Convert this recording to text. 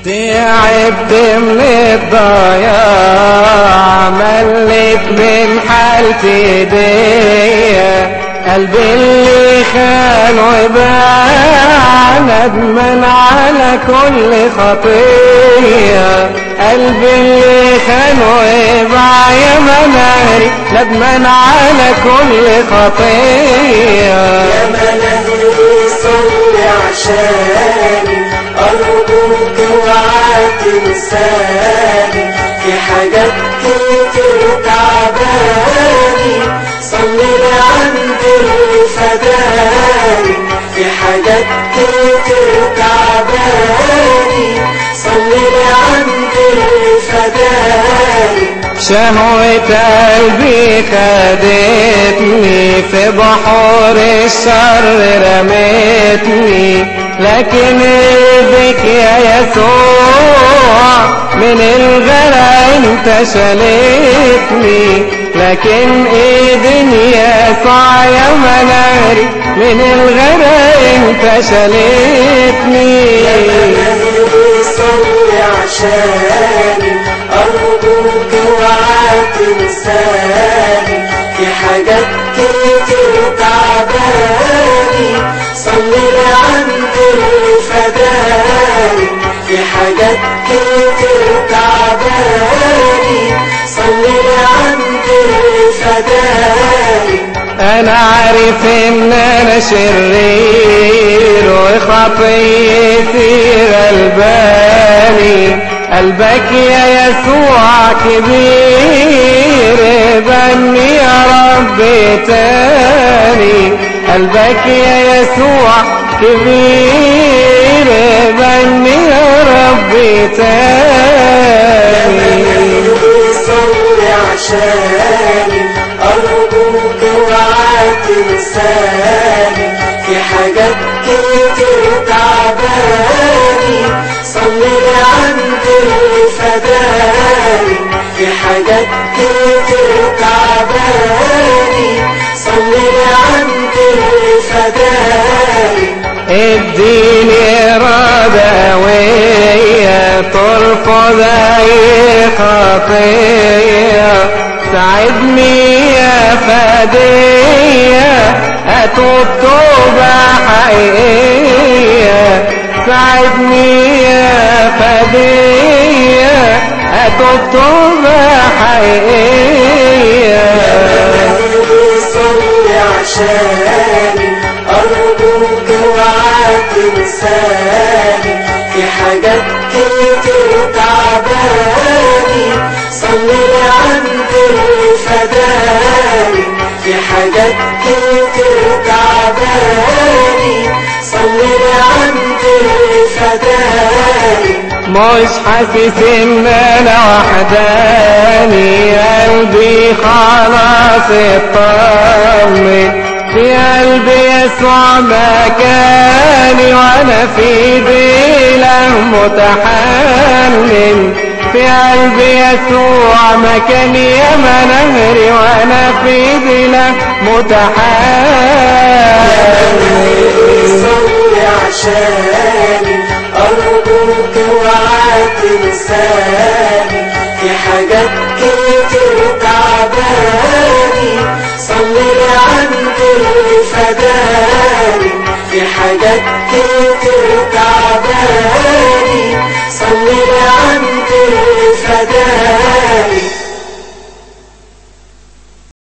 تعبت من الضياع مليت من حالتي دي قلبي اللي خان وباع ندمان على كل خطية قلبي اللي خان وباع يا مناري ندمان على كل خطية يا ملاهي صلي عشاني أرجوك اوعى تنساني في حاجات كتير تعباني صلي لي عند اللي فداني في حاجات كتير تعباني صلي لي عند اللي فداني شهوة قلبي خدتني في بحور الشر رمتني لكن بك يا يسوع من الغلا انت شلتني لكن ايدن يسوع يا مناري من الغلا انت شلتني صلي عشاني أرجوك اوعى تنساني في حاجات كتير تعباني صلي لي عند اللي فداني في حاجات كتير تعباني صلي لي عند اللي فداني انا عارف ان انا شرير وخطيتي غلباني قلبك يا يسوع كبير بني يا رب تاني قلبك يا يسوع كبير بني يا رب تاني صلي عشاني أرجوك اوعى تنساني في حاجات كتير تعباني صلي لي عند اللي فداني في حاجات كتير تعباني صلي لي عند اللي فداني اديني إرادة قوية ترفض أي خطية ساعدني يا فدية أتوب توبة حقيقية ساعدني يا فدية أتوب توبة حقيقية صلي عشاني أرجوك اوعى تنساني في حاجات كتير تعباني صلي لي عند اللي فداني في حاجات كتير تعباني صلي لي عند اللي فداني مش حاسس ان انا وحداني قلبي خلاص اطمن في قلبي يسوع مكاني وانا في ديله متحنن في قلبي يسوع مكاني يا منهري وانا في ديله متحنن صلي عشاني أرجوك اوعى تنساني في حاجات كتير تعباني صلي لي عند اللي فداني في حاجات كتير تعباني